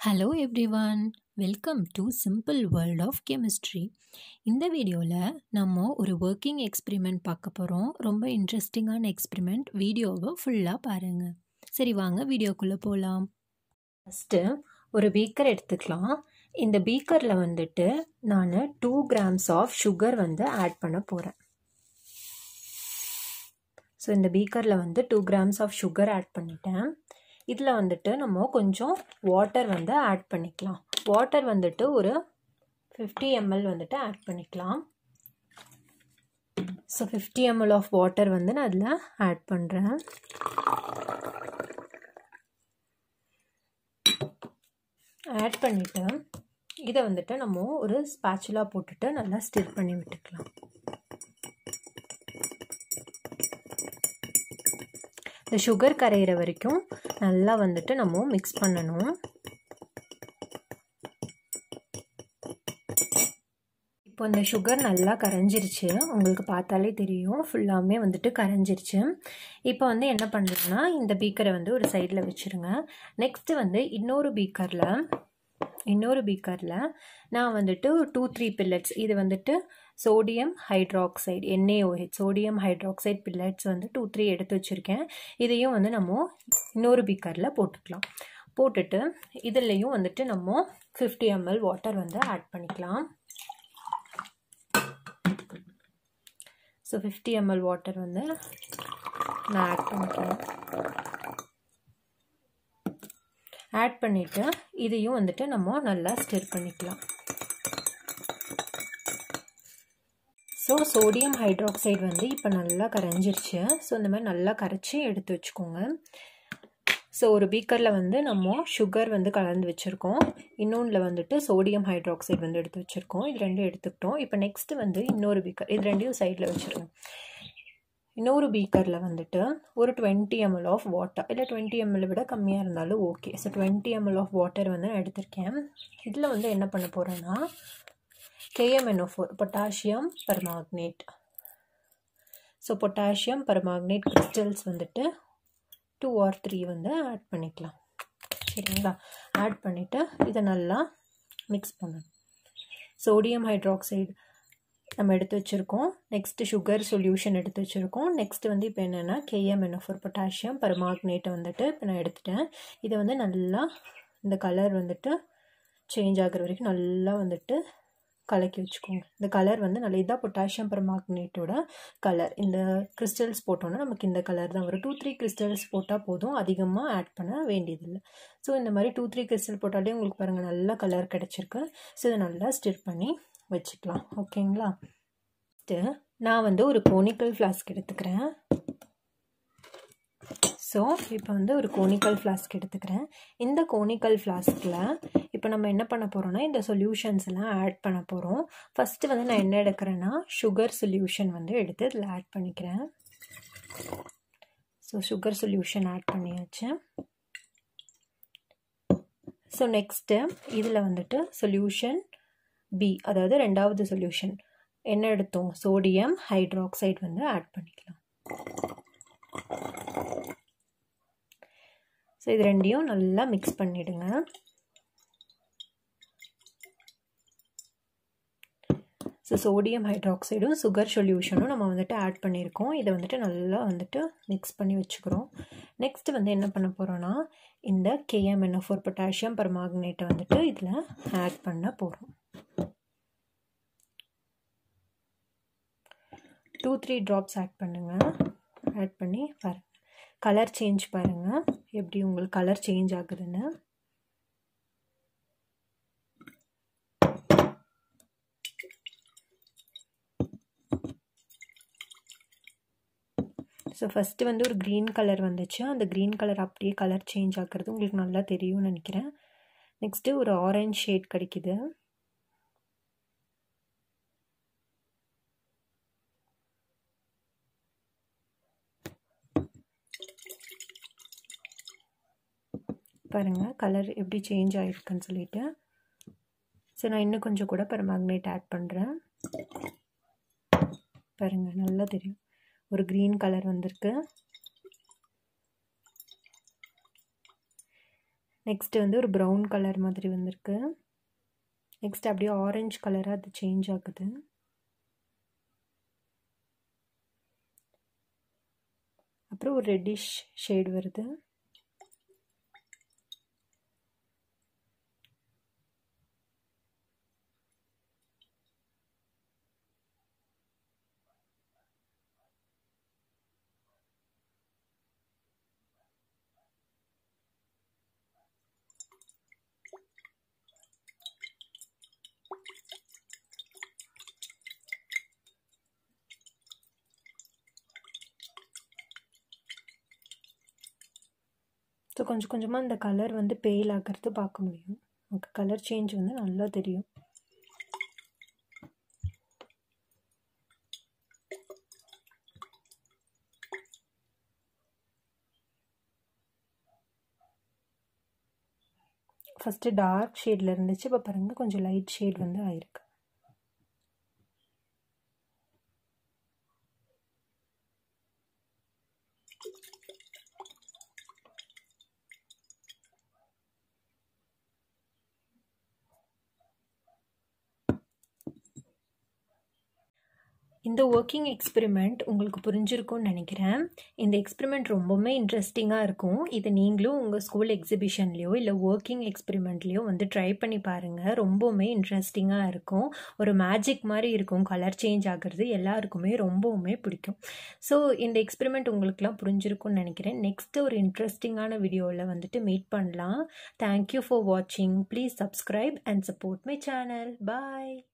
hello everyone welcome to simple world of chemistry இந்த வீடியோவில் நம்ம ஒரு ஒர்க்கிங் எக்ஸ்பிரிமெண்ட் பார்க்க போகிறோம் ரொம்ப இன்ட்ரெஸ்டிங்கான எக்ஸ்பிரிமெண்ட் வீடியோவை ஃபுல்லாக பாருங்கள் சரி வாங்க வீடியோக்குள்ளே போகலாம் ஃபஸ்ட்டு ஒரு பீக்கர் எடுத்துக்கலாம் இந்த பீக்கரில் வந்துட்டு நான் டூ கிராம்ஸ் ஆஃப் சுகர் வந்து ஆட் பண்ண போகிறேன் ஸோ இந்த பீக்கரில் வந்து two grams of sugar add பண்ணிட்டேன் இதில் வந்துட்டு நம்ம கொஞ்சம் வாட்டர் வந்து ஆட் பண்ணிக்கலாம் வாட்டர் வந்துட்டு ஒரு ஃபிஃப்டி எம்எல் வந்துட்டு ஆட் பண்ணிக்கலாம் so fifty ML of water வந்து நான் அதில் ஆட் பண்ணுறேன் ஆட் பண்ணிவிட்டு இதை வந்துட்டு நம்ம ஒரு ஸ்பேச்சுலா போட்டுட்டு நல்லா ஸ்டிர் பண்ணி விட்டுக்கலாம் இந்த சுகர் கரையிற வரைக்கும் நல்லா வந்துட்டு நம்ம மிக்ஸ் பண்ணணும் இப்போ இந்த சுகர் நல்லா கரைஞ்சிருச்சு உங்களுக்கு பார்த்தாலே தெரியும் ஃபுல்லாமே வந்துட்டு கரைஞ்சிருச்சு இப்போ வந்து என்ன பண்ணுறேன்னா இந்த பீக்கரை வந்து ஒரு சைடில் வச்சுருங்க நெக்ஸ்ட்டு வந்து இன்னொரு பீக்கரில் இன்னொரு பீக்கரில் நான் வந்துட்டு டூ த்ரீ பில்லட்ஸ் இது வந்துட்டு sodium hydroxide NaOH sodium hydroxide pellets வந்து டூ த்ரீ எடுத்து வச்சுருக்கேன் இதையும் வந்து நம்ம இன்னொரு பீக்கரில் போட்டுக்கலாம் போட்டுட்டு இதுலேயும் வந்துட்டு நம்ம ஃபிஃப்டி எம்எல் வாட்டர் வந்து ஆட் பண்ணிக்கலாம் ஸோ ஃபிஃப்டி எம்எல் வாட்டர் வந்து நான் ஆட் பண்ணிக்கிறேன் ஆட் பண்ணிவிட்டு இதையும் வந்துட்டு நம்ம நல்லா ஸ்டிர் பண்ணிக்கலாம் ஸோ சோடியம் ஹைட்ராக்சைடு வந்து இப்போ நல்லா கரைஞ்சிருச்சு ஸோ இந்த மாதிரி நல்லா கரைச்சி எடுத்து வச்சுக்கோங்க ஸோ ஒரு பீக்கரில் வந்து நம்ம சுகர் வந்து கலந்து வச்சுருக்கோம் இன்னொன்றில் வந்துட்டு சோடியம் ஹைட்ராக்சைடு வந்து எடுத்து வச்சுருக்கோம் இது ரெண்டும் எடுத்துக்கிட்டோம் இப்போ நெக்ஸ்ட்டு வந்து இன்னொரு பீக்கர் இது ரெண்டையும் சைடில் வச்சுருக்கோம் இன்னொரு பீக்கரில் வந்துட்டு ஒரு டுவெண்ட்டி எம்எல் ஆஃப் வாட்டர் இல்லை டுவெண்ட்டி எம்எல் விட கம்மியாக இருந்தாலும் okay so twenty ML of water வந்து நான் எடுத்திருக்கேன் இதில் வந்து என்ன பண்ண போகிறேன்னா KMnO four potassium permanganate so potassium permanganate crystals வந்துட்டு டூ ஆர் த்ரீ வந்து ஆட் பண்ணிக்கலாம் சரிங்களா ஆட் பண்ணிவிட்டு இதை நல்லா மிக்ஸ் பண்ணணும் சோடியம் ஹைட்ராக்சைடு நம்ம எடுத்து வச்சுருக்கோம் நெக்ஸ்ட்டு சுகர் சொல்யூஷன் எடுத்து வச்சுருக்கோம் நெக்ஸ்ட் வந்து இப்போ என்னென்னா கேஎம்என்எஃபோர் பொட்டாசியம் பர்மாக்னேட்டை வந்துட்டு இப்போ நான் எடுத்துட்டேன் இதை வந்து நல்லா இந்த கலர் வந்துட்டு சேஞ்ச் ஆகிற வரைக்கும் நல்லா வந்துட்டு கலக்கி வச்சுக்கோங்க இந்த கலர் வந்து நல்ல இதாக பொட்டாசியம் பர்மாக்னேட்டோட கலர் இந்த கிறிஸ்டல்ஸ் போட்டோன்னா நமக்கு இந்த கலர் தான் வரும் டூ த்ரீ கிறிஸ்டல்ஸ் போட்டால் போதும் அதிகமாக ஆட் பண்ண வேண்டியதில்லை ஸோ இந்த மாதிரி டூ த்ரீ கிறிஸ்டல் போட்டாலே உங்களுக்கு பாருங்கள் நல்ல கலர் கிடச்சிருக்கு ஸோ இதை நல்லா ஸ்டிர் பண்ணி வச்சுக்கலாம் ஓகேங்களா நான் வந்து ஒரு கோனிக்கல் ஃப்ளாஸ்க் எடுத்துக்கிறேன் ஸோ இப்போ வந்து ஒரு கோனிக்கல் ஃப்ளாஸ்க் எடுத்துக்கிறேன் இந்த கோனிக்கல் ஃப்ளாஸ்கில் இப்போ நம்ம என்ன பண்ண போகிறோம்னா இந்த சொல்யூஷன்ஸ் எல்லாம் ஆட் பண்ண போகிறோம் ஃபஸ்ட்டு வந்து நான் என்ன எடுக்கிறேன்னா சுகர் சொல்யூஷன் வந்து எடுத்து இதில் ஆட் பண்ணிக்கிறேன் ஸோ சுகர் சொல்யூஷன் ஆட் பண்ணியாச்சு ஸோ நெக்ஸ்ட்டு இதில் வந்துட்டு சொல்யூஷன் பி அதாவது ரெண்டாவது சொல்யூஷன் என்ன எடுத்தோம் சோடியம் ஹைட்ராக்சைடு வந்து ஆட் பண்ணிக்கலாம் ஸோ இது ரெண்டையும் நல்லா மிக்ஸ் பண்ணிவிடுங்க ஸோ சோடியம் ஹைட்ராக்சைடும் சுகர் சொல்யூஷனும் நம்ம வந்துட்டு ஆட் பண்ணியிருக்கோம் இதை வந்துட்டு நல்லா வந்துட்டு மிக்ஸ் பண்ணி வச்சுக்கிறோம் நெக்ஸ்ட் வந்து என்ன பண்ண போகிறோன்னா இந்த கேஎம்என்ஓ ஃபோர் பொட்டாசியம் பர்மாக்னேட்டை வந்துட்டு இதில் ஆட் பண்ண போகிறோம் டூ த்ரீ ட்ராப்ஸ் ஆட் பண்ணுங்கள் ஆட் பண்ணி பாருங்கள் கலர் சேஞ்ச் பாருங்கள் எப்படி உங்களுக்கு கலர் சேஞ்ச் ஆகுதுன்னு ஸோ ஃபஸ்ட்டு வந்து ஒரு க்ரீன் கலர் வந்துச்சு அந்த க்ரீன் கலர் அப்படியே கலர் சேஞ்ச் ஆகிறது உங்களுக்கு நல்லா தெரியும்னு நினைக்கிறேன் நெக்ஸ்ட்டு ஒரு ஆரஞ்ச் ஷேட் கிடைக்குது பாருங்கள் கலர் எப்படி சேஞ்ச் ஆகிருக்குன்னு சொல்லிட்டு ஸோ நான் இன்னும் கொஞ்சம் கூட பெர்மாக்னேட் ஆட் பண்ணுறேன் பாருங்கள் நல்லா தெரியும் ஒரு க்ரீன் கலர் வந்திருக்கு நெக்ஸ்ட் வந்து ஒரு ப்ரௌன் கலர் மாதிரி வந்திருக்கு நெக்ஸ்ட் அப்படியே ஆரஞ்சு கலராக அது சேஞ்ச் ஆகுது அப்புறம் ஒரு ரெட்டிஷ் ஷேட் வருது ஸோ கொஞ்சம் கொஞ்சமாக இந்த கலர் வந்து பேல் ஆகிறது பார்க்க முடியும் நமக்கு கலர் சேஞ்ச் வந்து நல்லா தெரியும் ஃபஸ்ட்டு டார்க் ஷேடில் இருந்துச்சு இப்போ பாருங்கள் கொஞ்சம் லைட் ஷேட் வந்து ஆயிருக்கு இந்த ஒர்க்கிங் எக்ஸ்பெரிமெண்ட் உங்களுக்கு புரிஞ்சிருக்கும்னு நினைக்கிறேன் இந்த எக்ஸ்பெரிமெண்ட் ரொம்பவுமே இன்ட்ரெஸ்டிங்காக இருக்கும் இதை நீங்களும் உங்கள் ஸ்கூல் எக்ஸிபிஷன்லேயோ இல்லை ஒர்க்கிங் எக்ஸ்பெரிமெண்ட்லேயோ வந்து ட்ரை பண்ணி பாருங்கள் ரொம்பவுமே இன்ட்ரெஸ்டிங்காக இருக்கும் ஒரு மேஜிக் மாதிரி இருக்கும் கலர் சேஞ்ச் ஆகிறது எல்லாருக்குமே ரொம்பவுமே பிடிக்கும் ஸோ இந்த எக்ஸ்பெரிமெண்ட் உங்களுக்குலாம் புரிஞ்சிருக்கும்னு நினைக்கிறேன் நெக்ஸ்ட்டு ஒரு இன்ட்ரெஸ்டிங்கான வீடியோவில் வந்துட்டு மீட் பண்ணலாம் தேங்க்யூ ஃபார் வாட்சிங் please subscribe and support my channel bye